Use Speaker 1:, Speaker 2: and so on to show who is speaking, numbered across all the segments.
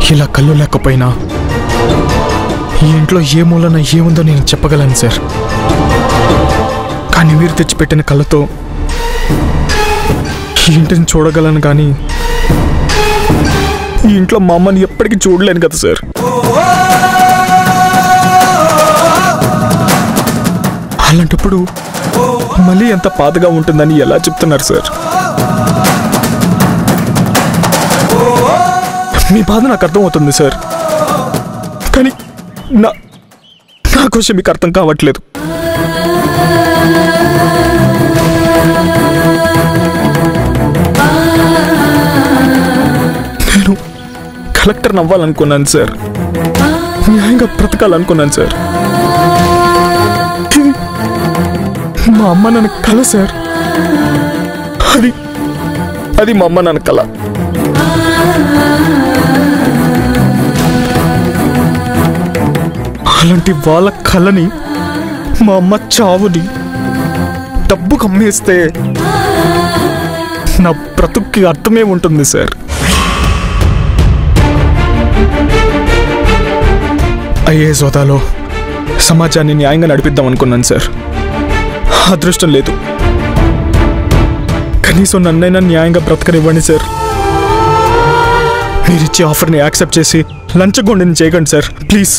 Speaker 1: ఇలా కళ్ళు లేకపోయినా ఈ ఇంట్లో ఏ మూలన ఏముందో నేను చెప్పగలను సార్ కానీ మీరు తెచ్చిపెట్టిన కళ్ళతో ఈ ఇంటిని చూడగలను కానీ ఈ ఇంట్లో మా అమ్మని ఎప్పటికీ చూడలేను కదా సార్ అలాంటప్పుడు మళ్ళీ ఎంత పాతగా ఉంటుందని ఎలా చెప్తున్నారు సార్ మీ బాధ నాకు అర్థమవుతుంది సార్ కానీ నా నా క్వశ్చన్ మీకు అర్థం కావట్లేదు నేను కలెక్టర్ అవ్వాలనుకున్నాను సార్ న్యాయంగా బ్రతకాలనుకున్నాను సార్ ఇది మా అమ్మ నాన్న కల సార్ అది అది మా అమ్మ నాన్న కళ అలాంటి వాళ్ళ కళని మా అమ్మ చావుని డబ్బు కమ్మేస్తే నా బ్రతుక్కి అర్థమే ఉంటుంది సార్ ఐఏఎస్ హోదాలో సమాజాన్ని న్యాయంగా నడిపిద్దాం అనుకున్నాను సార్ అదృష్టం లేదు కనీసం నన్నైనా న్యాయంగా బ్రతకనివ్వండి సార్ మీరిచ్చే ఆఫర్ని యాక్సెప్ట్ చేసి లంచగొండిని చేయకండి సార్ ప్లీజ్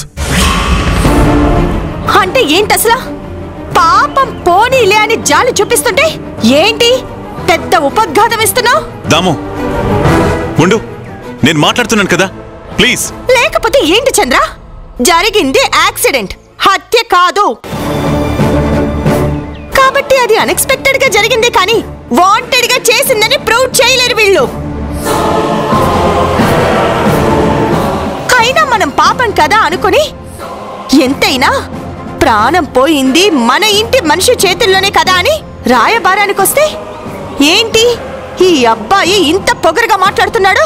Speaker 2: అంటే ఏంటి అసలు పాపం పోనీలే అని జాలి చూపిస్తుంటే ఏంటి పెద్ద ఉపద్ఘాతం ఇస్తున్నావు
Speaker 3: దాము ఉండు నేను మాట్లాడుతున్నాను కదా ప్లీజ్
Speaker 2: లేకపోతే ఏంటి చంద్ర జరిగింది యాక్సిడెంట్ హత్య కాదు కాబట్టి అది అన్ఎక్స్పెక్టెడ్ గా జరిగింది కానీ వాంటెడ్ గా చేసిందని ప్రూవ్ చేయలేరు వీళ్ళు అయినా మనం పాపం కదా అనుకుని ఎంతైనా ప్రాణం పోయింది మన ఇంటి మనిషి చేతుల్లోనే కదా అని రాయబారానికొస్తే ఏంటి ఈ అబ్బాయి ఇంత పొగరుగా మాట్లాడుతున్నాడు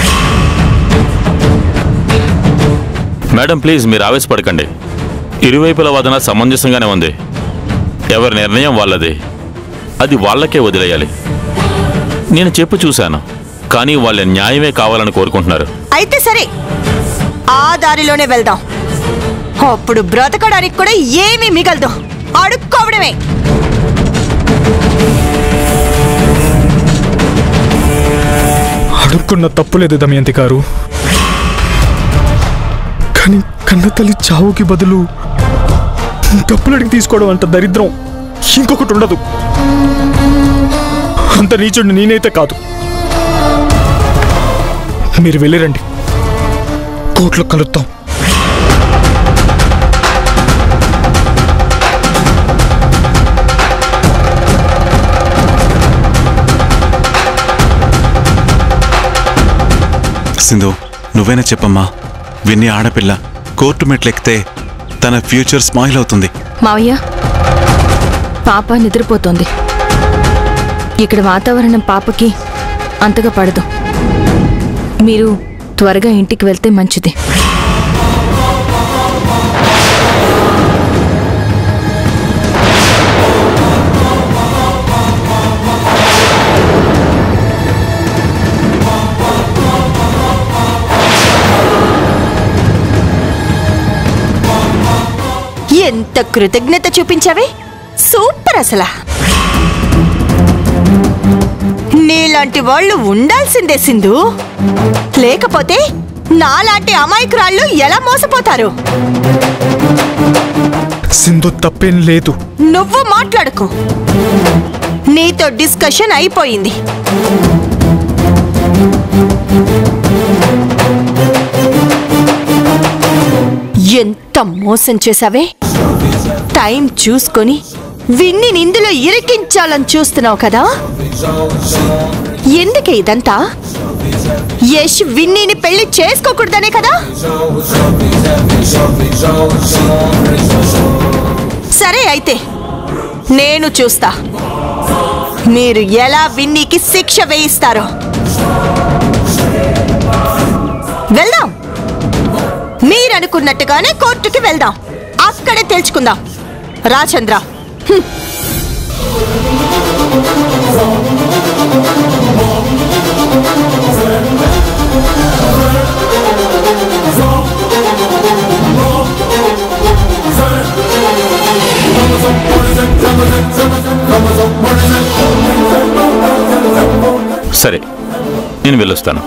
Speaker 4: మేడం ప్లీజ్ మీరు ఆవేశపడకండి ఇరువైపుల వాదన సమంజసంగానే ఉంది ఎవరి నిర్ణయం వాళ్ళది అది వాళ్ళకే వదిలేయాలి నేను చెప్పు చూశాను కానీ వాళ్ళ న్యాయమే కావాలని కోరుకుంటున్నారు
Speaker 2: అయితే సరే ఆ దారిలోనే వెళ్దాం అప్పుడు బ్రతకడానికి కూడా ఏమీ మిగలదు అడుక్కోవడమే
Speaker 1: అడుక్కున్న తప్పు లేదు దమయంతి గారు కానీ కన్న తల్లి చావుకి బదులు డబ్బులు అడిగి తీసుకోవడం అంత దరిద్రం ఇంకొకటి ఉండదు అంత నీచుడిని నేనైతే కాదు మీరు వెళ్ళిరండి కోర్టులో కలుద్దాం
Speaker 3: సింధు నువ్వైనా చెప్పమ్మా విన్ని ఆడపిల్ల కోర్టు మెట్లెక్కితే తన ఫ్యూచర్ స్మైల్ అవుతుంది
Speaker 5: మావయ్య పాప నిద్రపోతోంది ఇక్కడ వాతావరణం పాపకి అంతగా పడదు మీరు త్వరగా ఇంటికి వెళ్తే మంచిది
Speaker 2: ఎంత కృతజ్ఞత చూపించావే సూపర్ అసలా నీలాంటి వాళ్ళు ఉండాల్సిందే సింధు లేకపోతే నాలాంటి అమాయకురాళ్ళు ఎలా మోసపోతారు
Speaker 1: సింధు తప్పేం లేదు
Speaker 2: నువ్వు మాట్లాడుకో నీతో డిస్కషన్ అయిపోయింది ఎంత మోసం చేశావే టైం చూసుకొని విన్ని ఇందులో ఇరికించాలని చూస్తున్నావు కదా ఎందుకే ఇదంతా యష్ విన్నీని పెళ్లి చేసుకోకూడదనే కదా సరే అయితే నేను చూస్తా మీరు ఎలా విన్నీకి శిక్ష వేయిస్తారో వెళ్దాం మీరనుకున్నట్టుగానే కోర్టుకి వెళ్దాం అక్కడే తెలుసుకుందాం రాచంద్ర హ్మ్.
Speaker 4: సరే నేను వెళ్ళొస్తాను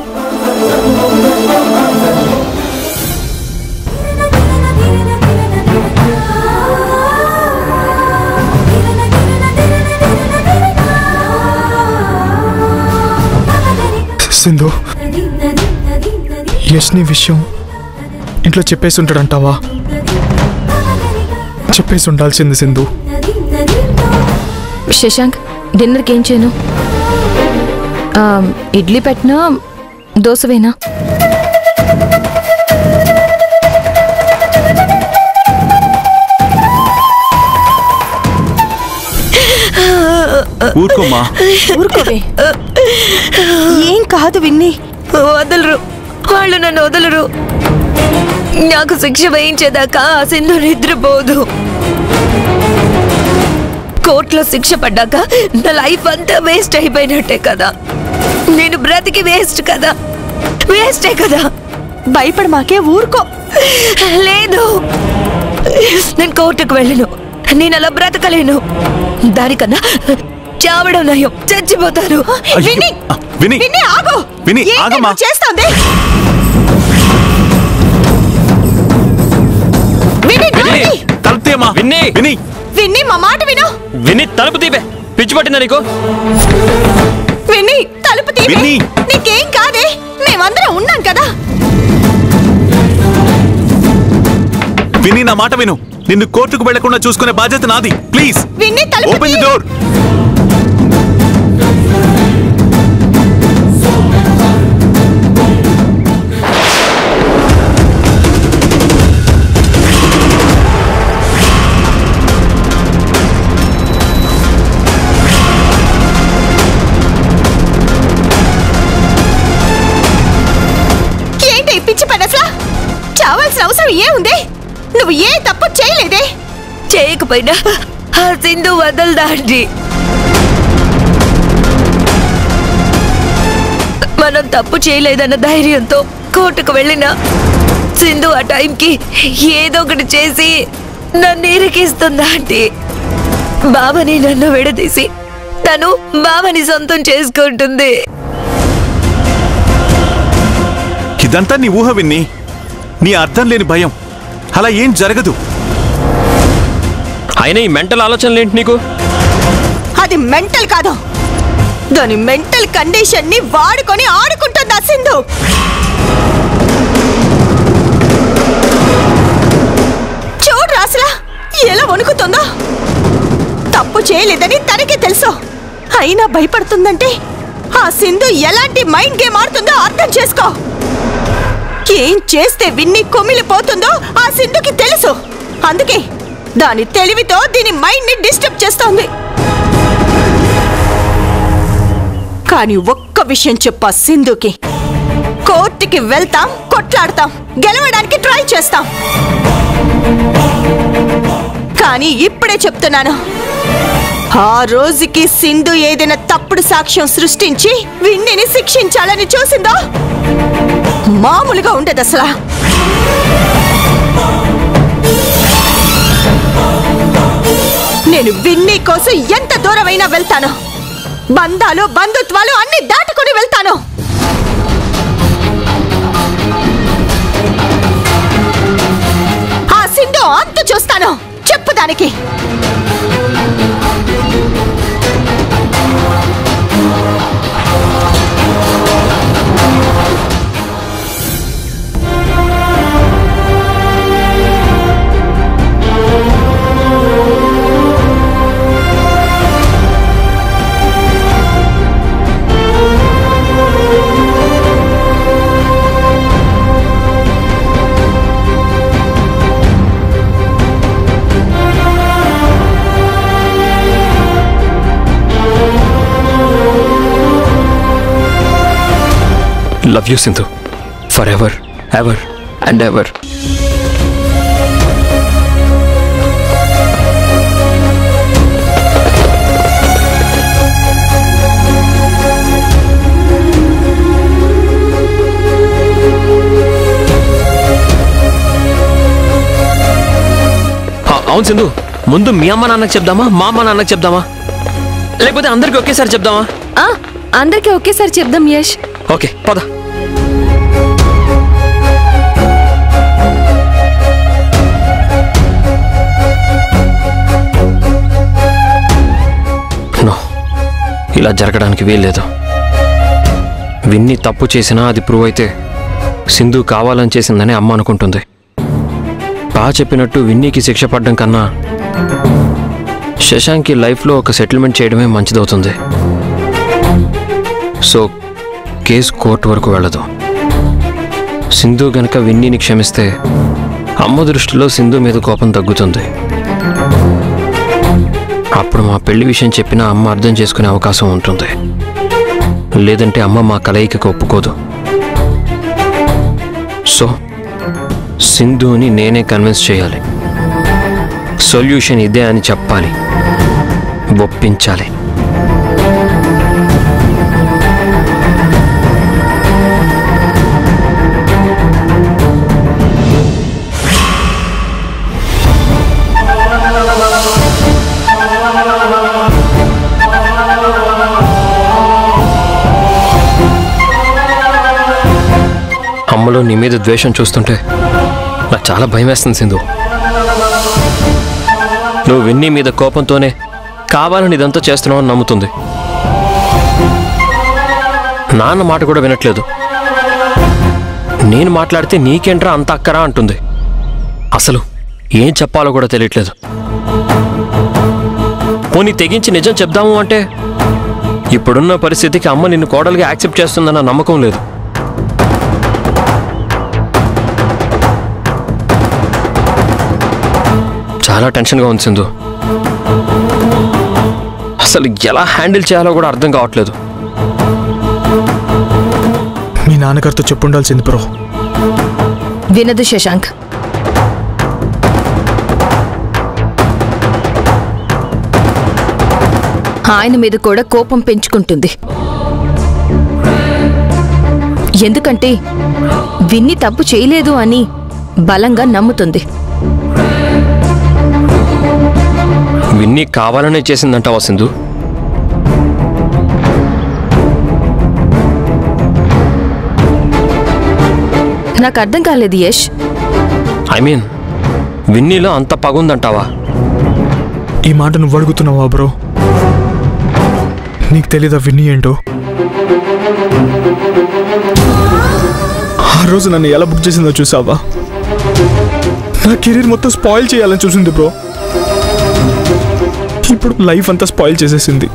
Speaker 1: సింధు యష్ని విషయం ఇంట్లో చెప్పేసి ఉంటాడంటావా చెప్పేసి ఉండాల్సింది సింధు
Speaker 5: శశాంక్ డిన్నర్కి ఏం చేయను ఆ, ఇడ్లీ పెట్టినా దోశవేనా
Speaker 3: ఊరుకోమ్మా
Speaker 2: ఊరుకోవే ఏం కాదు విన్ని
Speaker 6: వదలరు వాళ్ళు నన్ను వదలరు నాకు శిక్ష వేయించేదాకా ఆ సింధు నిద్రపోదు కోర్టులో శిక్ష పడ్డాక నా లైఫ్ అంతా వేస్ట్ అయిపోయినట్టే కదా నేను బ్రతికి వేస్ట్ కదా వేస్టే కదా
Speaker 2: భయపడి మాకే ఊరుకో
Speaker 6: లేదు నేను కోర్టుకు వెళ్ళను నేను అలా బ్రతకలేను దానికన్నా చావడం నయం చచ్చిపోతాను
Speaker 3: అయ్యో.
Speaker 2: విన్ని
Speaker 3: ఆ, విని
Speaker 2: విన్ని ఆగు
Speaker 3: విని,
Speaker 2: ఏంటి
Speaker 3: ఆగమ్మా.
Speaker 2: నువ్వు చేస్తోంది విన్ని
Speaker 3: విని
Speaker 2: ఆగి.
Speaker 3: తలుపు తీయమ్మా.
Speaker 7: విన్ని!
Speaker 3: విని
Speaker 2: విన్ని మా మాట విను
Speaker 7: విని తలుపు తీపే పిచ్చి పట్టిందా నీకు
Speaker 2: విన్ని తలుపు తీవే
Speaker 3: విన్ని!
Speaker 2: నీకేం కాదే మేమందరం ఉన్నాం కదా
Speaker 3: విని నా మాట విను నిన్ను కోర్టుకు వెళ్లకుండా చూసుకునే బాధ్యత నాది ప్లీజ్
Speaker 2: విన్ని తలుపు
Speaker 3: ఓపెన్ ది
Speaker 2: తీ.
Speaker 3: డోర్
Speaker 2: ఏంటి ఈ పిచ్చి పని అసలు చావాల్సిన అవసరం ఏముంది నువ్వు ఏ తప్పు చేయలేదే
Speaker 6: చేయకపోయినా ఆ సింధు వదలదా అండి మనం తప్పు చేయలేదన్న ధైర్యంతో కోర్టుకు వెళ్ళినా సింధు ఆ టైంకి ఏదో ఒకటి చేసి నన్ను ఇరికిస్తుందా ఆంటీ బావని నన్ను విడదీసి తను బావని సొంతం చేసుకుంటుంది
Speaker 3: ఇదంతా నీ ఊహ విన్ని నీ అర్థం లేని భయం అలా ఏం జరగదు
Speaker 7: అయినా ఈ మెంటల్ ఆలోచనలు ఏంటి నీకు
Speaker 2: అది మెంటల్ కాదు దాని మెంటల్ కండిషన్ ని వాడుకొని ఆడుకుంటుంది ఆ సింధు చూడు అసలు ఎలా వణుకుతుందో తప్పు చేయలేదని తనకే తెలుసు అయినా భయపడుతుందంటే ఆ సింధు ఎలాంటి మైండ్ గేమ్ ఆడుతుందో అర్థం చేసుకో ఏం చేస్తే విన్ని కుమిలిపోతుందో ఆ సింధుకి తెలుసు అందుకే దాని తెలివితో దీని మైండ్ ని డిస్టర్బ్ చేస్తోంది కానీ ఒక్క విషయం చెప్పా సింధుకి కోర్టుకి వెళ్తాం కొట్లాడతాం గెలవడానికి ట్రై చేస్తాం కానీ ఇప్పుడే చెప్తున్నాను ఆ రోజుకి సింధు ఏదైనా తప్పుడు సాక్ష్యం సృష్టించి విన్నిని శిక్షించాలని చూసిందో మామూలుగా ఉండదు అసలు నేను విన్నీ కోసం ఎంత దూరమైనా వెళ్తాను బంధాలు బంధుత్వాలు అన్ని దాటుకుని వెళ్తాను ఆ సింధు అంతు చూస్తాను చెప్పు దానికి
Speaker 7: love you Sindhu for ever ever and ever అవును సింధు ముందు మీ అమ్మ నాన్నకి చెప్దామా మా అమ్మ నాన్నకి చెప్దామా లేకపోతే అందరికి ఒకేసారి చెప్దామా
Speaker 5: ఆ, అందరికీ ఒకేసారి చెప్దాం యష్
Speaker 7: ఓకే పద నో ఇలా జరగడానికి వీల్లేదు విన్ని తప్పు చేసినా అది ప్రూవ్ అయితే సింధు కావాలని చేసిందని అమ్మ అనుకుంటుంది బాగా చెప్పినట్టు విన్నీకి శిక్ష పడ్డం కన్నా శశాంక్కి లైఫ్లో ఒక సెటిల్మెంట్ చేయడమే మంచిదవుతుంది సో కేసు కోర్టు వరకు వెళ్ళదు సింధు గనక విన్నీని క్షమిస్తే అమ్మ దృష్టిలో సింధు మీద కోపం తగ్గుతుంది అప్పుడు మా పెళ్లి విషయం చెప్పినా అమ్మ అర్థం చేసుకునే అవకాశం ఉంటుంది లేదంటే అమ్మ మా కలయికకు ఒప్పుకోదు సో సింధుని నేనే కన్విన్స్ చేయాలి సొల్యూషన్ ఇదే అని చెప్పాలి ఒప్పించాలి అమ్మలో నీ మీద ద్వేషం చూస్తుంటే నాకు చాలా భయం వేస్తుంది సింధు నువ్వు విన్నీ మీద కోపంతోనే కావాలని ఇదంతా చేస్తున్నావు అని నమ్ముతుంది నాన్న మాట కూడా వినట్లేదు నేను మాట్లాడితే నీకేంట్రా అంత అక్కరా అంటుంది అసలు ఏం చెప్పాలో కూడా తెలియట్లేదు పోనీ తెగించి నిజం చెప్దాము అంటే ఇప్పుడున్న పరిస్థితికి అమ్మ నిన్ను కోడలుగా యాక్సెప్ట్ చేస్తుందన్న నమ్మకం లేదు చాలా టెన్షన్గా ఉంది సింధు అసలు ఎలా హ్యాండిల్ చేయాలో కూడా అర్థం కావట్లేదు
Speaker 1: మీ నాన్నగారితో చెప్పుండాల్సింది బ్రో
Speaker 5: వినదు శశాంక్ ఆయన మీద కూడా కోపం పెంచుకుంటుంది ఎందుకంటే విన్ని తప్పు చేయలేదు అని బలంగా నమ్ముతుంది
Speaker 7: విన్నీ కావాలనే చేసిందంటావా సింధు
Speaker 5: నాకు అర్థం కాలేదు యష్
Speaker 7: ఐ మీన్ విన్నీలో అంత పగుందంటావా
Speaker 1: ఈ మాట నువ్వు అడుగుతున్నావా బ్రో నీకు తెలీదా విన్నీ ఏంటో ఆ రోజు నన్ను ఎలా బుక్ చేసిందో చూసావా నా కెరీర్ మొత్తం స్పాయిల్ చేయాలని చూసింది బ్రో ఇప్పుడు లైఫ్ అంతా స్పాయిల్ చేసేసింది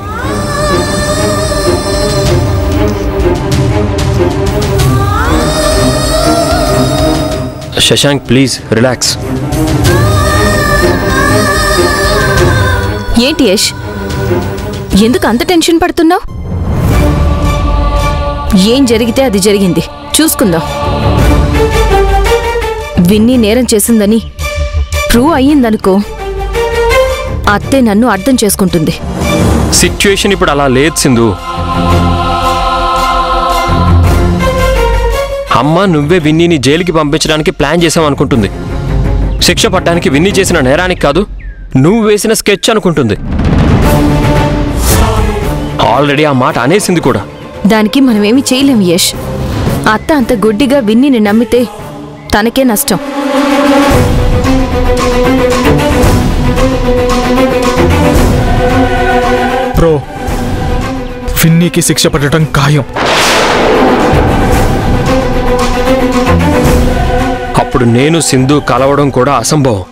Speaker 7: శశాంక్ ప్లీజ్ రిలాక్స్
Speaker 5: ఏంటి యష్ ఎందుకు అంత టెన్షన్ పడుతున్నావు ఏం జరిగితే అది జరిగింది చూసుకుందాం విన్నీ నేరం చేసిందని ప్రూవ్ అయ్యిందనుకో అత్తే నన్ను అర్థం చేసుకుంటుంది
Speaker 7: సిచ్యుయేషన్ ఇప్పుడు అలా లేదు సింధు అమ్మ నువ్వే విన్నీని జైలుకి పంపించడానికి ప్లాన్ చేసావనుకుంటుంది శిక్ష పడ్డానికి విన్నీ చేసిన నేరానికి కాదు నువ్వు వేసిన స్కెచ్ అనుకుంటుంది ఆల్రెడీ ఆ మాట అనేసింది కూడా
Speaker 5: దానికి మనమేమి చేయలేం యష్ అత్త అంత గుడ్డిగా విన్నీని నమ్మితే తనకే నష్టం
Speaker 1: బ్రో విన్నీకి శిక్ష పడటం ఖాయం
Speaker 7: అప్పుడు నేను సింధు కలవడం కూడా అసంభవం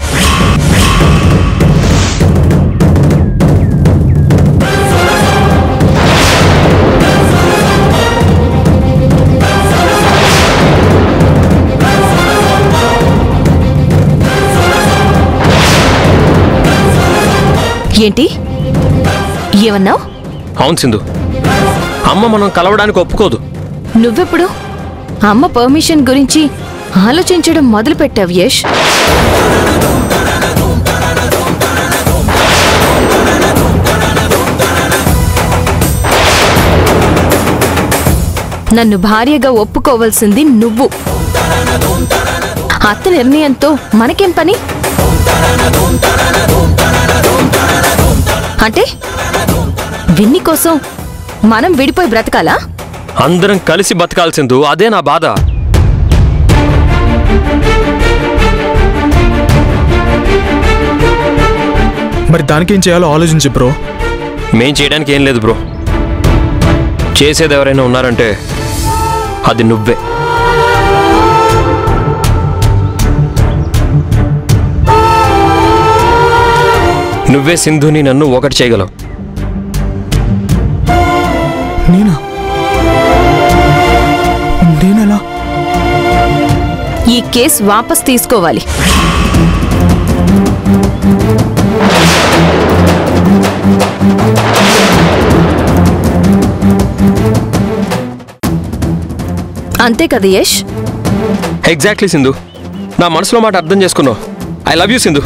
Speaker 5: ఏంటి ఏమన్నావు
Speaker 7: అవును సింధు అమ్మ మనం కలవడానికి ఒప్పుకోదు
Speaker 5: నువ్వెప్పుడు అమ్మ పర్మిషన్ గురించి ఆలోచించడం మొదలుపెట్టావు యష్ నన్ను భార్యగా ఒప్పుకోవాల్సింది నువ్వు అత్త నిర్ణయంతో మనకేం పని అంటే విన్ని కోసం మనం విడిపోయి బ్రతకాలా
Speaker 7: అందరం కలిసి బతకాలి సింధు అదే నా బాధ
Speaker 1: మరి దానికి ఏం చేయాలో ఆలోచించి బ్రో
Speaker 7: మేం చేయడానికి ఏం లేదు బ్రో చేసేది ఎవరైనా ఉన్నారంటే అది నువ్వే నువ్వే సింధుని నన్ను ఒకటి చేయగలవు
Speaker 1: నేనా నేనెలా
Speaker 5: ఈ కేస్ వాపస్ తీసుకోవాలి అంతే కదా యష్
Speaker 7: ఎగ్జాక్ట్లీ సింధు నా మనసులో మాట అర్థం చేసుకున్నావు ఐ లవ్ యూ సింధు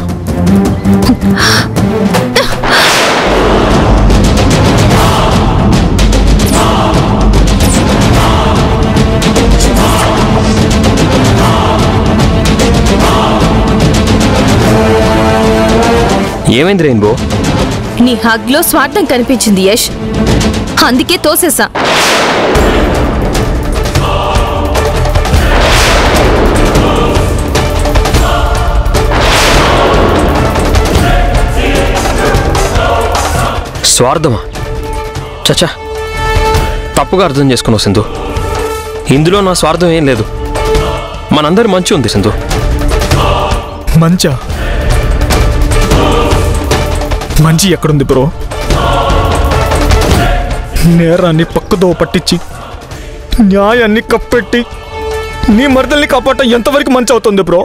Speaker 7: ఏమైంది రెయిన్బో
Speaker 5: నీ హగ్లో స్వార్థం కనిపించింది యష్ అందుకే తోసేసా
Speaker 7: స్వార్థమా చచ్చా తప్పుగా అర్థం చేసుకున్నావు సింధు ఇందులో నా స్వార్థం ఏం లేదు మనందరి మంచి ఉంది సింధు
Speaker 1: మంచా మంచి ఎక్కడుంది బ్రో నేరాన్ని పక్కదో పట్టించి న్యాయాన్ని కప్పెట్టి నీ మరదల్ని కాపాడటం ఎంతవరకు మంచి అవుతుంది బ్రో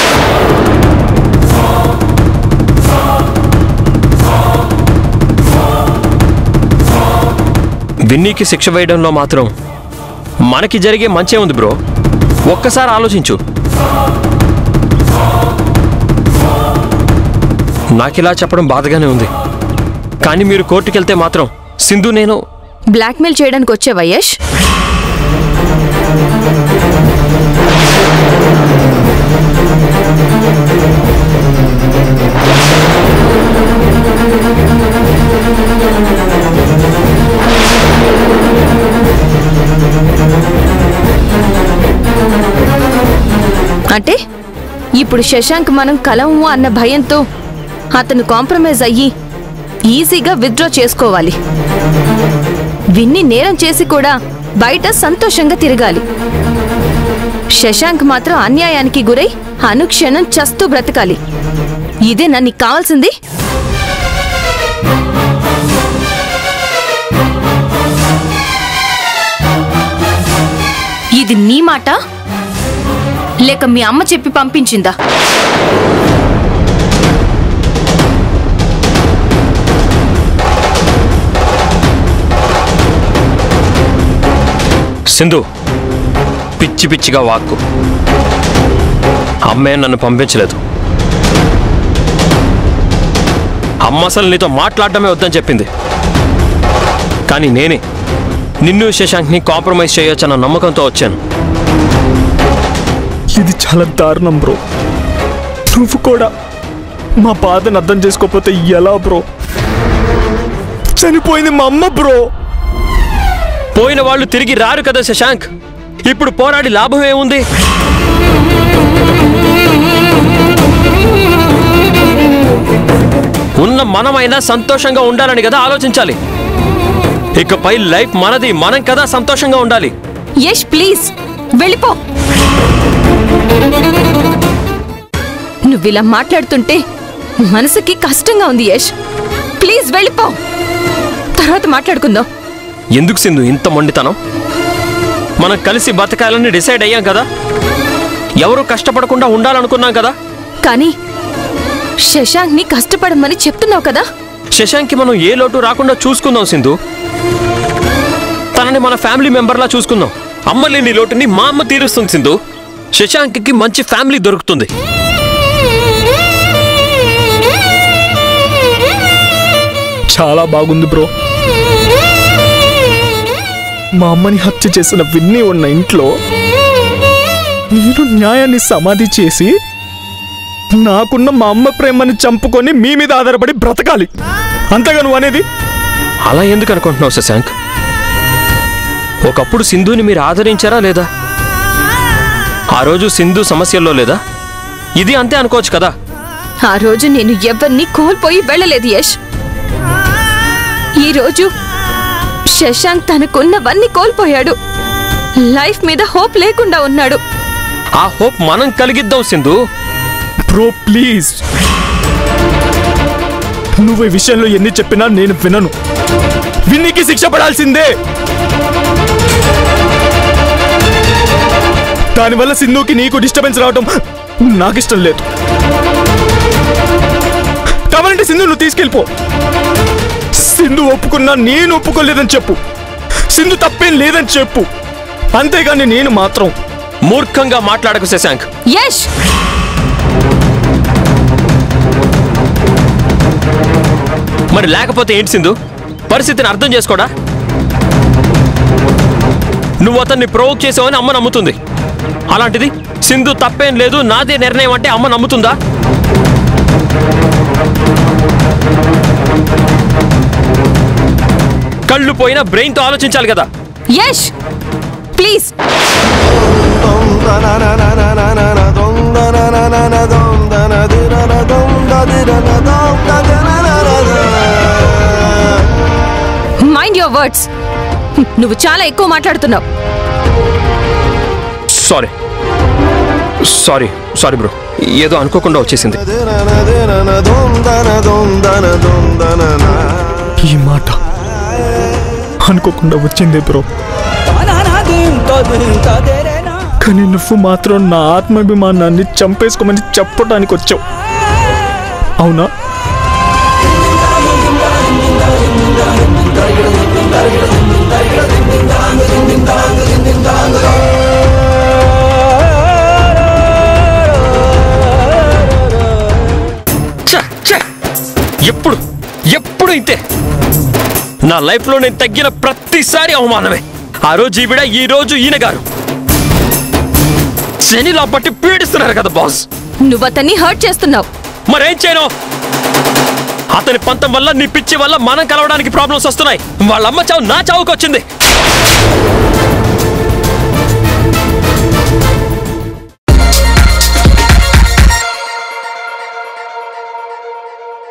Speaker 7: విన్నీకి శిక్ష వేయడంలో మాత్రం మనకి జరిగే మంచే ఉంది బ్రో ఒక్కసారి ఆలోచించు నాకిలా చెప్పడం బాధగానే ఉంది కానీ మీరు కోర్టుకెళ్తే మాత్రం సింధు నేను
Speaker 5: బ్లాక్మెయిల్ చేయడానికి వచ్చావా యష్ అంటే ఇప్పుడు శశాంక్ మనం కలము అన్న భయంతో అతను కాంప్రమైజ్ అయ్యి ఈజీగా విత్డ్రా చేసుకోవాలి విన్ని నేరం చేసి కూడా బయట సంతోషంగా తిరగాలి శశాంక్ మాత్రం అన్యాయానికి గురై అనుక్షణం చస్తూ బ్రతకాలి ఇదే నన్ను కావాల్సింది ఇది నీ మాట లేక మీ అమ్మ చెప్పి పంపించిందా
Speaker 7: సింధు పిచ్చి పిచ్చిగా వాక్కు అమ్మే నన్ను పంపించలేదు అమ్మ అసలు నీతో మాట్లాడటమే వద్దని చెప్పింది కానీ నేనే నిన్ను శశాంక్ని కాంప్రమైజ్ చేయొచ్చన్న నమ్మకంతో వచ్చాను
Speaker 1: ఇది చాలా దారుణం బ్రో నువ్వు కూడా మా బాధను అర్థం చేసుకోకపోతే ఎలా బ్రో చనిపోయింది మా అమ్మ బ్రో
Speaker 7: పోయిన వాళ్ళు తిరిగి రారు కదా శశాంక్ ఇప్పుడు పోరాడి లాభం ఏముంది ఉన్న మనమైనా సంతోషంగా ఉండాలని కదా ఆలోచించాలి ఇకపై లైఫ్ మనది మనం కదా సంతోషంగా ఉండాలి
Speaker 5: యష్ ప్లీజ్ వెళ్ళిపో నువ్విలా మాట్లాడుతుంటే మనసుకి కష్టంగా ఉంది యష్ ప్లీజ్ వెళ్ళిపో తర్వాత మాట్లాడుకుందాం
Speaker 7: ఎందుకు సింధు ఇంత మొండితనం మనం కలిసి బతకాలని డిసైడ్ అయ్యాం కదా ఎవరు కష్టపడకుండా ఉండాలనుకున్నాం కదా
Speaker 5: కానీ శశాంక్ని కష్టపడమని చెప్తున్నావు కదా
Speaker 7: శశాంక్కి మనం ఏ లోటు రాకుండా చూసుకుందాం సింధు తనని మన ఫ్యామిలీ మెంబర్లా చూసుకుందాం అమ్మ లేని లోటుని మా అమ్మ తీరుస్తుంది సింధు శశాంక్కి మంచి ఫ్యామిలీ దొరుకుతుంది
Speaker 1: చాలా బాగుంది బ్రో మా అమ్మని హత్య చేసిన విన్ని ఉన్న ఇంట్లో నేను న్యాయాన్ని సమాధి చేసి నాకున్న మా అమ్మ ప్రేమని చంపుకొని మీ మీద ఆధారపడి బ్రతకాలి అంతగా నువ్వు అనేది
Speaker 7: అలా ఎందుకు అనుకుంటున్నావు శశాంక్ ఒకప్పుడు సింధుని మీరు ఆదరించారా లేదా ఆ రోజు సింధు సమస్యల్లో లేదా ఇది అంతే అనుకోవచ్చు కదా
Speaker 5: ఆ రోజు నేను ఎవరిని కోల్పోయి వెళ్ళలేదు యష్ ఈ రోజు శశాంక్ తనకున్నవన్నీ కోల్పోయాడు లైఫ్ మీద హోప్ లేకుండా ఉన్నాడు
Speaker 7: ఆ హోప్ మనం కలిగిద్దాం సింధు
Speaker 1: బ్రో ప్లీజ్ నువ్వు ఈ విషయంలో ఎన్ని చెప్పినా నేను వినను విన్నీకి శిక్ష పడాల్సిందే దానివల్ల సింధుకి నీకు డిస్టర్బెన్స్ రావటం నాకు ఇష్టం లేదు కావాలంటే సింధు నువ్వు తీసుకెళ్ళిపో సింధు ఒప్పుకున్నా నేను ఒప్పుకోలేదని చెప్పు సింధు తప్పేం లేదని చెప్పు అంతేగాని నేను మాత్రం
Speaker 7: మూర్ఖంగా మాట్లాడకు శశాంక్
Speaker 5: యష్
Speaker 7: మరి లేకపోతే ఏంటి సింధు పరిస్థితిని అర్థం చేసుకోడా నువ్వు అతన్ని ప్రవోక్ చేసావని అమ్మ నమ్ముతుంది అలాంటిది సింధు తప్పేం లేదు నాదే నిర్ణయం అంటే అమ్మ నమ్ముతుందా కళ్ళు పోయినా బ్రెయిన్తో ఆలోచించాలి కదా
Speaker 5: Yash please mind your words నువ్వు చాలా ఎక్కువ మాట్లాడుతున్నావు
Speaker 7: సారీ సారీ సారీ బ్రో ఏదో అనుకోకుండా వచ్చేసింది
Speaker 1: ఈ మాట అనుకోకుండా వచ్చింది బ్రో కానీ నువ్వు మాత్రం నా ఆత్మాభిమానాన్ని చంపేసుకోమని చెప్పడానికి వచ్చావు అవునా
Speaker 7: ఛ, ఛ! ఎప్పుడు ఎప్పుడు ఇంతే నా లైఫ్లో నేను తగ్గిన ప్రతిసారి అవమానమే ఆ రోజు ఈవిడ ఈ రోజు ఈయన గారు శనిలా పట్టి పీడిస్తున్నారు కదా బాస్
Speaker 5: నువ్వు అతన్ని హర్ట్ చేస్తున్నావు
Speaker 7: మరేం చేయను అతని పంతం వల్ల నీ పిచ్చి వల్ల మనం కలవడానికి ప్రాబ్లమ్స్ వస్తున్నాయి వాళ్ళమ్మ చావు నా చావుకు వచ్చింది